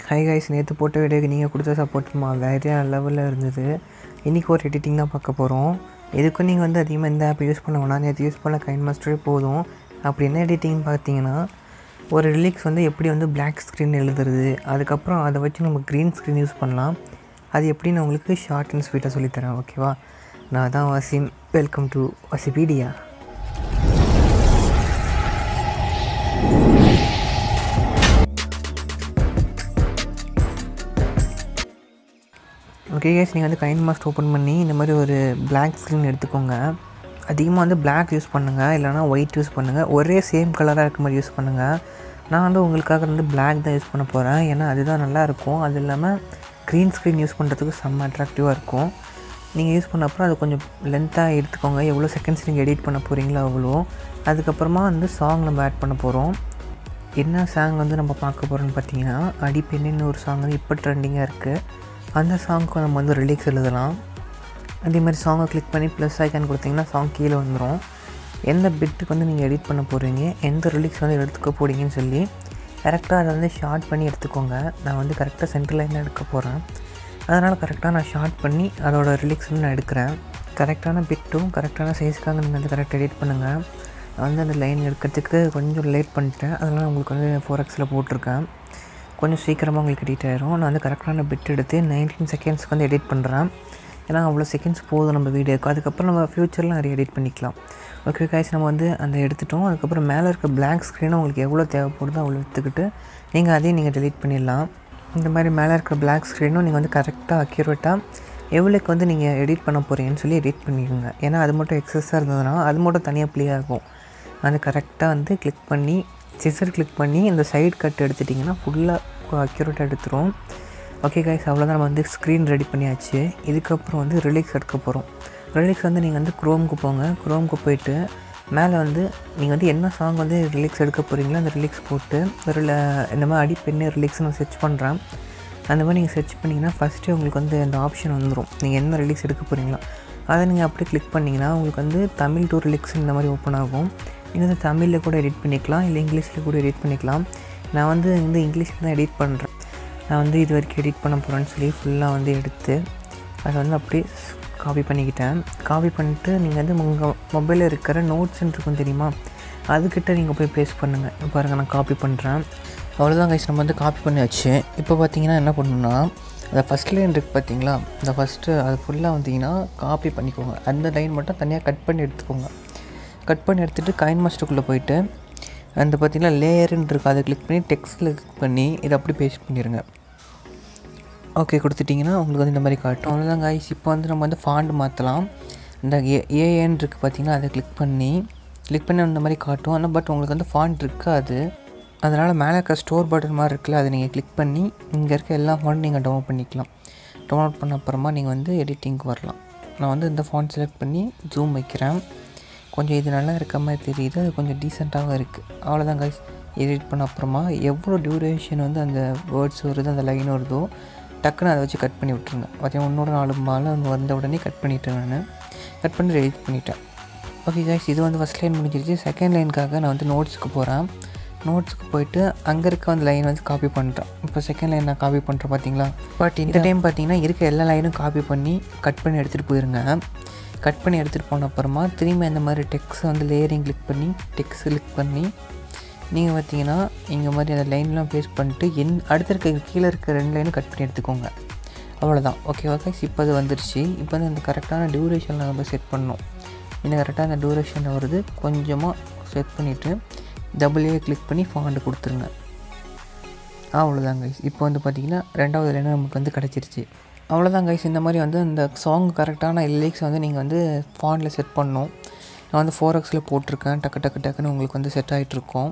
hi guys நேற்று போட்ட வீடியோக்கு நீங்கள் கொடுத்த சப்போர்ட்மா வேறு லெவலில் இருந்தது இன்றைக்கி ஒரு எடிட்டிங் தான் பார்க்க போகிறோம் இதுக்கும் நீங்கள் வந்து அதிகமாக இந்த ஆப் யூஸ் பண்ண வேணாம் நேற்று யூஸ் பண்ண கைன் மாஸ்டரே போதும் அப்படி என்ன எடிட்டிங் பார்த்தீங்கன்னா ஒரு ரிலீக்ஸ் வந்து எப்படி வந்து பிளாக் ஸ்க்ரீன் எழுதுறது அதுக்கப்புறம் அதை வச்சு நம்ம க்ரீன் ஸ்க்ரீன் யூஸ் பண்ணலாம் அது எப்படின்னு உங்களுக்கு ஷார்ட் அண்ட் ஸ்வீட்டாக சொல்லித்தரேன் ஓகேவா நான் தான் Wasim welcome to Wasipedia okay guys நீங்கள் வந்து கைன் மாஸ்ட் ஓப்பன் பண்ணி இந்த மாதிரி ஒரு பிளாக் ஸ்க்ரீன் எடுத்துக்கோங்க அதிகமாக வந்து பிளாக் யூஸ் பண்ணுங்கள் இல்லைனா ஒயிட் யூஸ் பண்ணுங்கள் ஒரே சேம் கலராக இருக்க மாதிரி யூஸ் பண்ணுங்கள் நான் வந்து உங்களுக்காக வந்து பிளாக் தான் யூஸ் பண்ண போகிறேன் ஏன்னா அதுதான் நல்லாயிருக்கும் அது இல்லாமல் க்ரீன் ஸ்க்ரீன் யூஸ் பண்ணுறதுக்கு செம்ம அட்ராக்டிவாக இருக்கும் நீங்கள் யூஸ் பண்ண அப்புறம் அது கொஞ்சம் லென்த்தாக எடுத்துக்கோங்க எவ்வளோ செகண்ட்ஸ் நீங்கள் எடிட் பண்ண போகிறீங்களோ அவ்வளோ அதுக்கப்புறமா வந்து சாங் நம்ம ஆட் பண்ண போகிறோம் என்ன சாங் வந்து நம்ம பார்க்க போகிறோம்னு பார்த்தீங்கன்னா அடிப்பெண்ணின்னு ஒரு சாங் வந்து இப்போ ட்ரெண்டிங்காக இருக்குது அந்த சாங்க்கு நம்ம வந்து ரிலீக்ஸ் எழுதலாம் அதே மாதிரி சாங்கை கிளிக் பண்ணி ப்ளஸ் ஐக்கான் கொடுத்தீங்கன்னா சாங் கீழே வந்துடும் எந்த பிட்டுக்கு வந்து நீங்கள் எடிட் பண்ண போகிறீங்க எந்த ரிலீக்ஸ் வந்து எடுத்துக்க போகிறீங்கன்னு சொல்லி கரெக்டாக அதை வந்து ஷார்ட் பண்ணி எடுத்துக்கோங்க நான் வந்து கரெக்டாக சென்டர் லைனில் எடுக்க போகிறேன் அதனால் கரெக்டாக நான் ஷார்ட் பண்ணி அதோட ரிலீக்ஸ் வந்து நான் எடுக்கிறேன் கரெக்டான பிட்டும் கரெக்டான சைஸ்க்காக நீங்கள் வந்து கரெக்டாக எடிட் பண்ணுங்கள் நான் வந்து அந்த லைன் எடுக்கிறதுக்கு கொஞ்சம் லேட் பண்ணிட்டேன் அதனால் உங்களுக்கு வந்து ஃபோர் எக்ஸில் போட்டிருக்கேன் கொஞ்சம் சீக்கிரமாக உங்களுக்கு எடிட் ஆயிரும் நான் வந்து கரெக்டான பிட் எடுத்து நைன்டீன் செகண்ட்ஸ்க்கு வந்து எடிட் பண்ணுறேன் ஏன்னா அவ்வளோ செகண்ட்ஸ் போதும் நம்ம வீடியோக்கு அதுக்கப்புறம் நம்ம ஃப்யூச்சரில் நிறைய எடிட் பண்ணிக்கலாம் ஓகே காய்ச்சி நம்ம வந்து அந்த எடுத்துட்டோம் அதுக்கப்புறம் மேலே இருக்க பிளாக் ஸ்க்ரீனை உங்களுக்கு எவ்வளோ தேவைப்படுதோ அவ்வளோ எடுத்துக்கிட்டு நீங்கள் அதையும் நீங்கள் டெலீட் பண்ணிடலாம் இந்த மாதிரி மேலே இருக்கிற பிளாக் ஸ்க்ரீனும் நீங்கள் வந்து கரெக்டாக அக்யூரேட்டாக எவ்வளோக்கு வந்து நீங்கள் எடிட் பண்ண போகிறீங்கன்னு சொல்லி எடிட் பண்ணிடுங்க ஏன்னா அது மட்டும் எக்ஸஸாக இருந்ததுன்னா அது மட்டும் தனியாக ப்ளே ஆகும் அது கரெக்டாக வந்து கிளிக் பண்ணி சிசர் கிளிக் பண்ணி இந்த சைடு கட் எடுத்துட்டிங்கன்னா ஃபுல்லாக அக்யூரேட்டாக எடுத்துரும் ஓகே கைஸ் அவ்வளோதான் நம்ம வந்து ஸ்க்ரீன் ரெடி பண்ணியாச்சு இதுக்கப்புறம் வந்து ரிலீக்ஸ் எடுக்க போகிறோம் ரிலீக்ஸ் வந்து நீங்கள் வந்து குரோம்க்கு போங்க குரோம்க்கு போயிட்டு மேலே வந்து நீங்கள் வந்து என்ன சாங் வந்து ரிலீக்ஸ் எடுக்க போகிறீங்களோ அந்த ரிலீக்ஸ் போட்டு ஒரு இந்த மாதிரி அடிப்பெண்ணு ரிலீக்ஸ் நான் சர்ச் பண்ணுறேன் அந்த மாதிரி நீங்கள் சர்ச் பண்ணிங்கன்னா ஃபஸ்ட்டு உங்களுக்கு வந்து அந்த ஆப்ஷன் வந்துடும் நீங்கள் என்ன ரிலீக்ஸ் எடுக்க போகிறீங்களோ அதை நீங்கள் அப்படியே கிளிக் பண்ணிங்கன்னா உங்களுக்கு வந்து தமிழ் டூ ரிலீக்ஸ் இந்த மாதிரி ஓப்பன் ஆகும் நீங்கள் வந்து தமிழில் கூட எடிட் பண்ணிக்கலாம் இல்லை இங்கிலீஷில் கூட எடிட் பண்ணிக்கலாம் நான் வந்து வந்து இங்கிலீஷில் தான் எடிட் பண்ணுறேன் நான் வந்து இது வரைக்கும் எடிட் பண்ண போகிறேன்னு சொல்லி ஃபுல்லாக வந்து எடுத்து அதை வந்து அப்படியே காப்பி பண்ணிக்கிட்டேன் காப்பி பண்ணிட்டு நீங்கள் வந்து உங்கள் மொபைலில் இருக்கிற நோட்ஸ்ன்னு இருக்கும் தெரியுமா அதுக்கிட்ட நீங்கள் போய் ப்ளேஸ் பண்ணுங்கள் பாருங்கள் நான் காப்பி பண்ணுறேன் அவ்வளோதான் கைஸ் நம்ம வந்து காப்பி பண்ணியாச்சு இப்போ பார்த்தீங்கன்னா என்ன பண்ணணும்னா அந்த ஃபஸ்ட் லைன் இருக்குது பார்த்தீங்களா இந்த ஃபஸ்ட்டு அது ஃபுல்லாக வந்தீங்கன்னா காப்பி பண்ணிக்கோங்க அந்த லைன் மட்டும் தனியாக கட் பண்ணி எடுத்துக்கோங்க கட் பண்ணி எடுத்துகிட்டு கைன் மாஸ்டருக்குள்ளே போயிட்டு அந்த பார்த்திங்கன்னா லேயருன்னு இருக்குது அதை கிளிக் பண்ணி டெக்ஸ்ட்டில் கிளிக் பண்ணி இதை அப்படி பேஸ்ட் பண்ணிடுங்க ஓகே கொடுத்துட்டிங்கன்னா உங்களுக்கு வந்து இந்த மாதிரி காட்டும் அவ்வளோதான் காய்ஸ் இப்போ வந்து நம்ம வந்து ஃபாண்ட் மாற்றலாம் இந்த ஏ ஏஎன் இருக்குது பார்த்தீங்கன்னா அதை கிளிக் பண்ணி கிளிக் பண்ணி அந்த மாதிரி காட்டும் ஆனால் பட் உங்களுக்கு வந்து ஃபாண்ட் இருக்காது அதனால் மேலே இருக்க ஸ்டோர் பட்டன் மாதிரி இருக்குல்ல அதை நீங்கள் கிளிக் பண்ணி இங்கே இருக்க எல்லா ஃபாண்ட்டும் நீங்கள் டவுன்லோட் பண்ணிக்கலாம் டவுன்லோட் பண்ண அப்புறமா நீங்கள் வந்து எடிட்டிங்க்கு வரலாம் நான் வந்து இந்த ஃபாண்ட் செலக்ட் பண்ணி ஜூம் வைக்கிறேன் கொஞ்சம் இது நல்லா இருக்க மாதிரி தெரியுது அது கொஞ்சம் டீசெண்டாகவும் இருக்குது அவ்வளோதான் கைஸ் எடிட் பண்ண அப்புறமா எவ்வளோ டியூரேஷன் வந்து அந்த வேர்ட்ஸ் வருது அந்த லைன் வருதோ டக்குன்னு அதை வச்சு கட் பண்ணி விட்ருங்க பார்த்தீங்கன்னா இன்னொரு நாலு மாலை அங்கே வந்த உடனே கட் பண்ணிவிட்டேன் நான் கட் பண்ணி எடிட் பண்ணிட்டேன் ஓகே கைஸ் இது வந்து ஃபஸ்ட் லைன் முடிஞ்சிருச்சு செகண்ட் லைனுக்காக நான் வந்து நோட்ஸுக்கு போகிறேன் நோட்ஸுக்கு போயிட்டு அங்கே இருக்க அந்த லைன் வந்து காப்பி பண்ணுறேன் இப்போ செகண்ட் லைன் நான் காப்பி பண்ணுறேன் பார்த்தீங்களா பட் இந்த டைம் பார்த்தீங்கன்னா இருக்க எல்லா லைனும் காப்பி பண்ணி கட் பண்ணி எடுத்துகிட்டு போயிருங்க கட் பண்ணி எடுத்துகிட்டு போன அப்புறமா திரும்பி அந்த மாதிரி டெக்ஸை வந்து லேயரிங் கிளிக் பண்ணி டெக்ஸ் கிளிக் பண்ணி நீங்கள் பார்த்தீங்கன்னா இங்கே மாதிரி அந்த லைன்லாம் பேஸ்ட் பண்ணிட்டு என் அடுத்த இருக்க கீழே இருக்க ரெண்டு லைனும் கட் பண்ணி எடுத்துக்கோங்க அவ்வளோதான் ஓகேவா கைஸ் இப்போ அது வந்துருச்சு இப்போ வந்து அந்த கரெக்டான டியூரேஷனில் நம்ம செட் பண்ணணும் இந்த கரெக்டாக அந்த டியூரேஷனில் வருது கொஞ்சமாக செட் பண்ணிவிட்டு டபுள் ஏ கிளிக் பண்ணி ஃபாண்ட் கொடுத்துருங்க அவ்வளோதான் கைஸ் இப்போ வந்து பார்த்திங்கன்னா ரெண்டாவது லைனும் நமக்கு வந்து கிடச்சிருச்சு அவ்வளோதான் கைஸ் இந்த மாதிரி வந்து இந்த சாங் கரெக்டான லிரிக்ஸ் வந்து நீங்கள் வந்து ஃபாண்டில் செட் பண்ணணும் நான் வந்து ஃபோர் எக்ஸில் போட்டிருக்கேன் டக்கு டக்கு டக்குன்னு உங்களுக்கு வந்து செட் ஆகிட்ருக்கோம்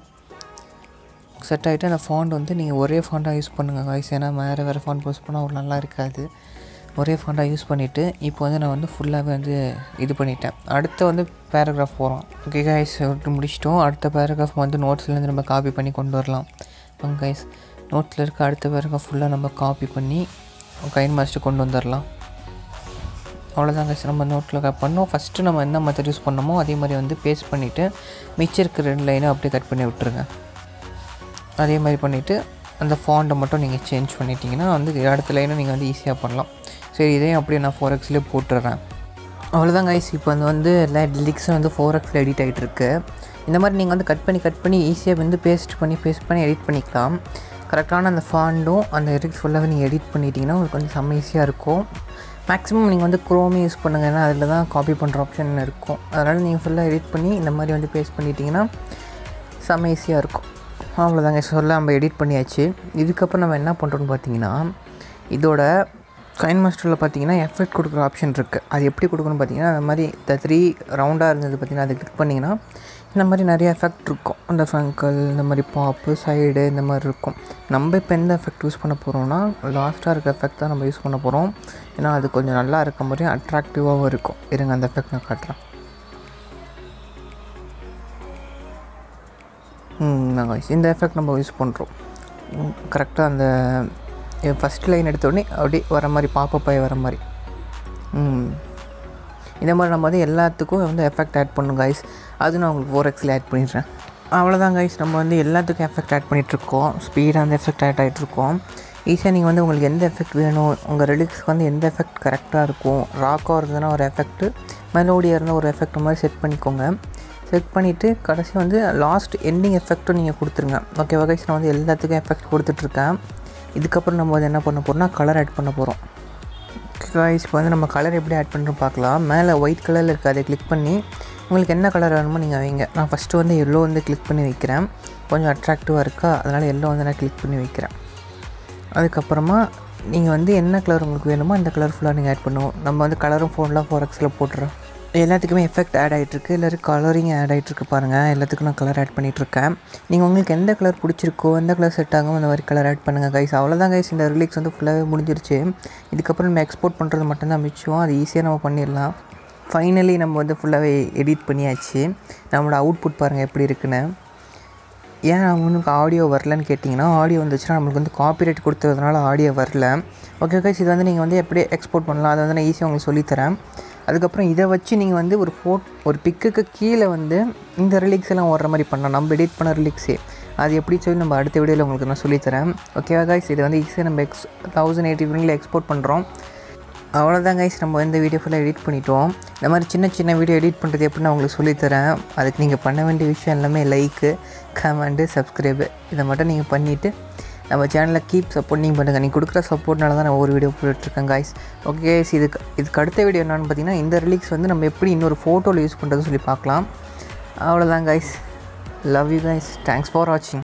செட் ஆகிட்டு அந்த ஃபாண்ட் வந்து நீங்கள் ஒரே ஃபாண்டாக யூஸ் பண்ணுங்கள் கைஸ் ஏன்னா வேறு வேறு ஃபாண்ட் யூஸ் பண்ணால் அவ்வளோ நல்லா இருக்காது ஒரே ஃபாண்டாக யூஸ் பண்ணிவிட்டு இப்போ வந்து நான் வந்து ஃபுல்லாகவே வந்து இது பண்ணிட்டேன் அடுத்து வந்து பேராகிராஃப் போகிறோம் ஓகே கைஸ் விட்டு முடிச்சிட்டோம் அடுத்த பேராகிராஃப் வந்து நோட்ஸ்லேருந்து நம்ம காப்பி பண்ணி கொண்டு வரலாம் வாங்க கைஸ் நோட்ஸில் இருக்க அடுத்த பேராகிராஃப் ஃபுல்லாக நம்ம காப்பி பண்ணி கைன் மாஸ்டர் கொண்டு வந்துடலாம் அவ்வளோதான் கைஸ் நம்ம நோட்டில் கட் பண்ணோம் ஃபஸ்ட்டு நம்ம என்ன மெத்தட் யூஸ் பண்ணோமோ அதே மாதிரி வந்து பேஸ்ட் பண்ணிவிட்டு மிச்சம் இருக்கிற ரெண்டு லைனை அப்படியே கட் பண்ணி விட்டுருங்க அதே மாதிரி பண்ணிவிட்டு அந்த ஃபாண்ட்டை மட்டும் நீங்கள் சேஞ்ச் பண்ணிட்டீங்கன்னா வந்து அடுத்த லைனை நீங்கள் வந்து ஈஸியாக பண்ணலாம் சரி இதையும் அப்படியே நான் ஃபோர் எக்ஸ்லேயே போட்டுடுறேன் அவ்வளோதான் கைஸ் இப்போ வந்து வந்து எல்லா லிரிக்ஸும் வந்து ஃபோர் எக்ஸில் எடிட் ஆகிட்டு இருக்கு இந்த மாதிரி நீங்கள் வந்து கட் பண்ணி கட் பண்ணி ஈஸியாக வந்து பேஸ்ட் பண்ணி பேஸ்ட் பண்ணி எடிட் பண்ணிக்கலாம் கரெக்டான அந்த ஃபாண்டும் அந்த லிரிக்ஸ் ஃபுல்லாகவே நீங்கள் எடிட் பண்ணிட்டீங்கன்னா உங்களுக்கு வந்து செம்ம ஈஸியாக இருக்கும் மேக்ஸிமம் நீங்கள் வந்து குரோமே யூஸ் பண்ணுங்கள் ஏன்னா அதில் தான் காப்பி பண்ணுற ஆப்ஷன் இருக்கும் அதனால் நீங்கள் ஃபுல்லாக எடிட் பண்ணி இந்த மாதிரி வந்து பேஸ்ட் பண்ணிட்டீங்கன்னா செம்ம ஈஸியாக இருக்கும் அவ்வளோதாங்க சொல்ல நம்ம எடிட் பண்ணியாச்சு இதுக்கப்புறம் நம்ம என்ன பண்ணுறோன்னு பார்த்தீங்கன்னா இதோட கைன் மாஸ்டரில் பார்த்தீங்கன்னா எஃபெக்ட் கொடுக்குற ஆப்ஷன் இருக்குது அது எப்படி கொடுக்கணும்னு பார்த்தீங்கன்னா அந்த மாதிரி இந்த த்ரீ ரவுண்டாக இருந்தது பார்த்தீங்கன்னா அதை கிளிக் பண்ணிங்கன்னா இந்த மாதிரி நிறைய எஃபெக்ட் இருக்கும் அந்த ஃபங்கல் இந்த மாதிரி பாப்பு சைடு இந்த மாதிரி இருக்கும் நம்ம இப்போ எந்த எஃபெக்ட் யூஸ் பண்ண போகிறோம்னா லாஸ்ட்டாக இருக்க எஃபெக்ட் தான் நம்ம யூஸ் பண்ண போகிறோம் ஏன்னா அது கொஞ்சம் நல்லா இருக்க மாதிரியும் அட்ராக்டிவாகவும் இருக்கும் இருங்க அந்த எஃபெக்ட் நான் காட்டுறேன் நாங்கள் இந்த எஃபெக்ட் நம்ம யூஸ் பண்ணுறோம் கரெக்டாக அந்த ஃபஸ்ட் லைன் எடுத்தோடனே அப்படியே வர மாதிரி பாப்பப் ஆகி வர மாதிரி ம் இந்த மாதிரி நம்ம வந்து எல்லாத்துக்கும் வந்து எஃபெக்ட் ஆட் பண்ணும் கைஸ் அது நான் உங்களுக்கு ஃபோர் எக்ஸில் ஆட் பண்ணிடுறேன் அவ்வளோதான் கைஸ் நம்ம வந்து எல்லாத்துக்கும் எஃபெக்ட் ஆட் பண்ணிகிட்ருக்கோம் ஸ்பீடாக அந்த எஃபெக்ட் ஆட் ஆகிட்ருக்கோம் ஈஸியாக நீங்கள் வந்து உங்களுக்கு எந்த எஃபெக்ட் வேணும் உங்கள் ரிலிக்ஸ்க்கு வந்து எந்த எஃபெக்ட் கரெக்டாக இருக்கும் ராக்காக இருந்ததுன்னா ஒரு எஃபெக்ட்டு மெலோடியாக இருந்தால் ஒரு எஃபெக்ட் மாதிரி செட் பண்ணிக்கோங்க செட் பண்ணிவிட்டு கடைசி வந்து லாஸ்ட் எண்டிங் எஃபெக்ட்டும் நீங்கள் கொடுத்துருங்க ஓகே கைஸ் நான் வந்து எல்லாத்துக்கும் எஃபெக்ட் கொடுத்துட்ருக்கேன் இதுக்கப்புறம் நம்ம வந்து என்ன பண்ண போகிறோம்னா கலர் ஆட் பண்ண போகிறோம் கைஸ் இப்போ வந்து நம்ம கலர் எப்படி ஆட் பண்ணுறோம் பார்க்கலாம் மேலே ஒயிட் கலரில் இருக்குது அதை கிளிக் பண்ணி உங்களுக்கு என்ன கலர் வேணுமோ நீங்கள் வைங்க நான் ஃபஸ்ட்டு வந்து எல்லோ வந்து கிளிக் பண்ணி வைக்கிறேன் கொஞ்சம் அட்ராக்டிவாக இருக்கா அதனால் எல்லோ வந்து நான் கிளிக் பண்ணி வைக்கிறேன் அதுக்கப்புறமா நீங்கள் வந்து என்ன கலர் உங்களுக்கு வேணுமோ அந்த கலர் ஃபுல்லாக நீங்கள் ஆட் பண்ணுவோம் நம்ம வந்து கலரும் ஃபோன்லாம் ஃபோர் எக்ஸில் போட்டுறோம் எல்லாத்துக்குமே எஃபெக்ட் ஆட் ஆகிட்டுருக்கு எல்லோரும் கலரிங் ஆட் ஆகிட்டுருக்கு பாருங்கள் எல்லாத்துக்கும் நான் கலர் ஆட் பண்ணிகிட்ருக்கேன் நீங்கள் உங்களுக்கு எந்த கலர் பிடிச்சிருக்கோ எந்த கலர் செட் ஆகும் அந்த மாதிரி கலர் ஆட் பண்ணுங்கள் கைஸ் அவ்வளோதான் கைஸ் இந்த ரிலீக்ஸ் வந்து ஃபுல்லாகவே முடிஞ்சிருச்சு இதுக்கப்புறம் நம்ம எக்ஸ்போர்ட் பண்ணுறது மட்டும்தான் மிச்சம் அது ஈஸியாக நம்ம பண்ணிடலாம் ஃபைனலி நம்ம வந்து ஃபுல்லாகவே எடிட் பண்ணியாச்சு நம்மளோட அவுட்புட் பாருங்கள் எப்படி இருக்குன்னு ஏன் அவனுக்கு ஆடியோ வரலன்னு கேட்டிங்கன்னா ஆடியோ வந்துச்சுன்னா நம்மளுக்கு வந்து காப்பிரைட் கொடுத்ததுனால ஆடியோ வரல ஓகே கைஸ் இது வந்து நீங்கள் வந்து எப்படி எக்ஸ்போர்ட் பண்ணலாம் அதை வந்து நான் ஈஸியாக உங்களுக்கு சொல்லித்தரேன் அதுக்கப்புறம் இதை வச்சு நீங்கள் வந்து ஒரு ஃபோட் ஒரு பிக்குக்கு கீழே வந்து இந்த ரிலீக்ஸ் எல்லாம் ஓடுற மாதிரி பண்ணலாம் நம்ம எடிட் பண்ண ரிலீக்ஸே அது எப்படி சொல்லி நம்ம அடுத்த வீடியோவில் உங்களுக்கு நான் சொல்லித்தரேன் ஓகேவா கைஸ் இது வந்து ஈஸியாக நம்ம எக்ஸ் தௌசண்ட் எயிட்டி ஃபிலிமில் எக்ஸ்போர்ட் பண்ணுறோம் அவ்வளோதான் கைஸ் நம்ம இந்த வீடியோ ஃபுல்லாக எடிட் பண்ணிட்டோம் இந்த மாதிரி சின்ன சின்ன வீடியோ எடிட் பண்ணுறது எப்படி நான் உங்களுக்கு சொல்லித்தரேன் அதுக்கு நீங்கள் பண்ண வேண்டிய விஷயம் எல்லாமே லைக்கு கமெண்ட்டு சப்ஸ்கிரைபு இதை மட்டும் நீங்கள் பண்ணிவிட்டு நம்ம சேனலில் கீப் சப்போர்ட்டிங் பண்ணுங்கள் நீங்கள் கொடுக்குற சப்போர்ட்னால தான் நான் ஒரு வீடியோ போட்டுட்ருக்கேன் காய்ஸ் ஓகே கைஸ் இதுக்கு இதுக்கு அடுத்த வீடியோ என்னென்னு பார்த்தீங்கன்னா இந்த ரிலீக்ஸ் வந்து நம்ம எப்படி இன்னொரு ஃபோட்டோவில் யூஸ் பண்ணுறதுன்னு சொல்லி பார்க்கலாம் அவ்வளோதான் guys love you guys thanks for வாட்சிங்